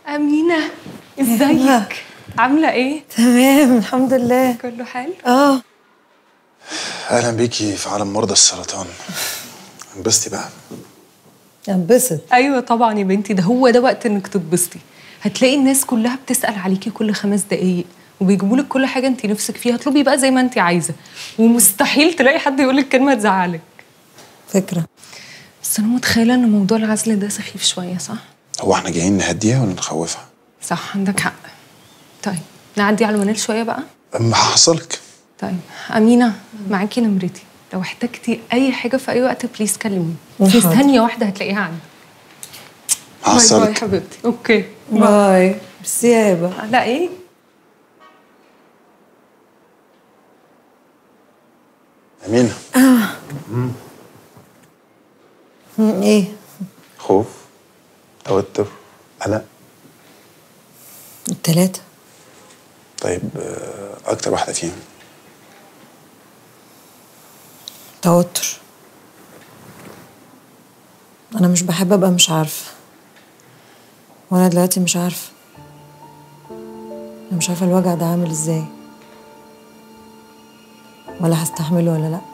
أمينة ازيك؟ عاملة ايه؟ تمام الحمد لله كله حلو؟ اه اهلا بيكي في عالم مرضى السرطان انبسطي بقى انبسط ايوه طبعا يا بنتي ده هو ده وقت انك تتبسطي هتلاقي الناس كلها بتسأل عليكي كل خمس دقايق وبيجيبوا لك كل حاجة انت نفسك فيها اطلبي بقى زي ما انت عايزة ومستحيل تلاقي حد يقول لك كلمة تزعلك فكرة بس انا متخيلة ان موضوع العزل ده سخيف شوية صح؟ هو احنا جايين نهديها ولا نخوفها صح عندك حق طيب نعدي على المنال شوية بقى اما هحصلك طيب أمينة معاكي نمرتي لو احتجتي أي حاجة في أي وقت بليز كلميني في حاضر. ثانية واحدة هتلاقيها عندي باي باي هحصلك حبيبتي أوكي باي ميرسي يا هبه لا إيه؟ امينه مم، ايه خوف توتر قلق التلاتة طيب آه، اكتر واحده فيهم توتر انا مش بحب ابقى مش عارفه وانا دلوقتي مش عارفه انا مش عارفه الوجع ده عامل ازاي ولا هستحمله ولا لا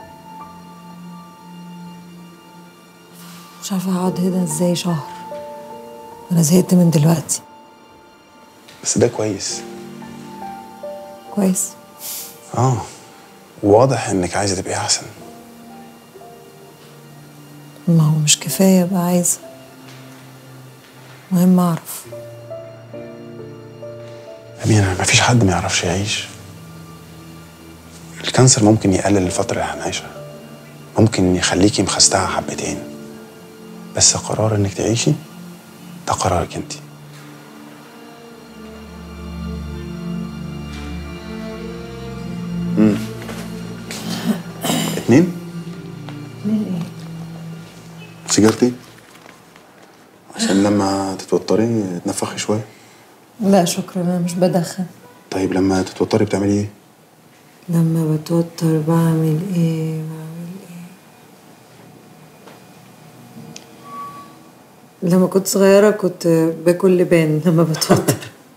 مش عارفه هقعد هنا ازاي شهر انا زهقت من دلوقتي بس ده كويس كويس اه واضح انك عايزه تبقي احسن ما هو مش كفايه ابقى عايزه مهم اعرف امينه مفيش حد ما يعرفش يعيش الكانسر ممكن يقلل الفتره اللي هنعيشها ممكن يخليكي مخستعه حبتين بس قرار انك تعيشي ده قرارك انت امم اتنين سيجارتين عشان لما تتوتري تنفخي شويه لا شكرا انا مش بدخن طيب لما تتوتري بتعملي ايه لما بتوتر بعمل ايه بعمل ايه لما كنت صغيرة كنت باكل لبان لما بتوتر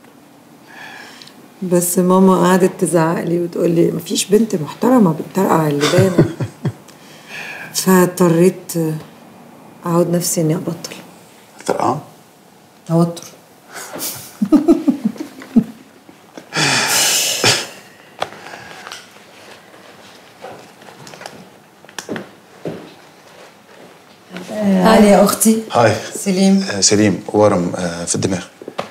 بس ماما قعدت تزعق لي وتقول لي مفيش بنت محترمة بتطرقع اللبان فاضطريت اعود نفسي اني ابطل طرقعه توتر علي يا اختي هاي سليم آه، سليم ورم آه، في الدماغ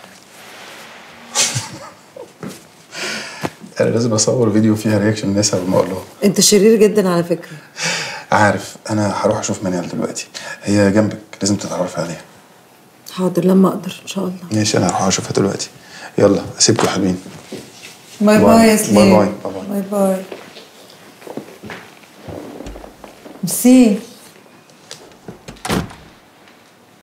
انا لازم اصور فيديو فيها رياكشن الناس قبل ما اقول لهم انت شرير جدا على فكره عارف انا هروح اشوف منال دلوقتي هي جنبك لازم تتعرفي عليها حاضر لما اقدر ان شاء الله ماشي انا هروح اشوفها دلوقتي يلا اسيبكم يا حلوين باي باي. باي يا باي سليم باي. باي باي. باي باي ميرسي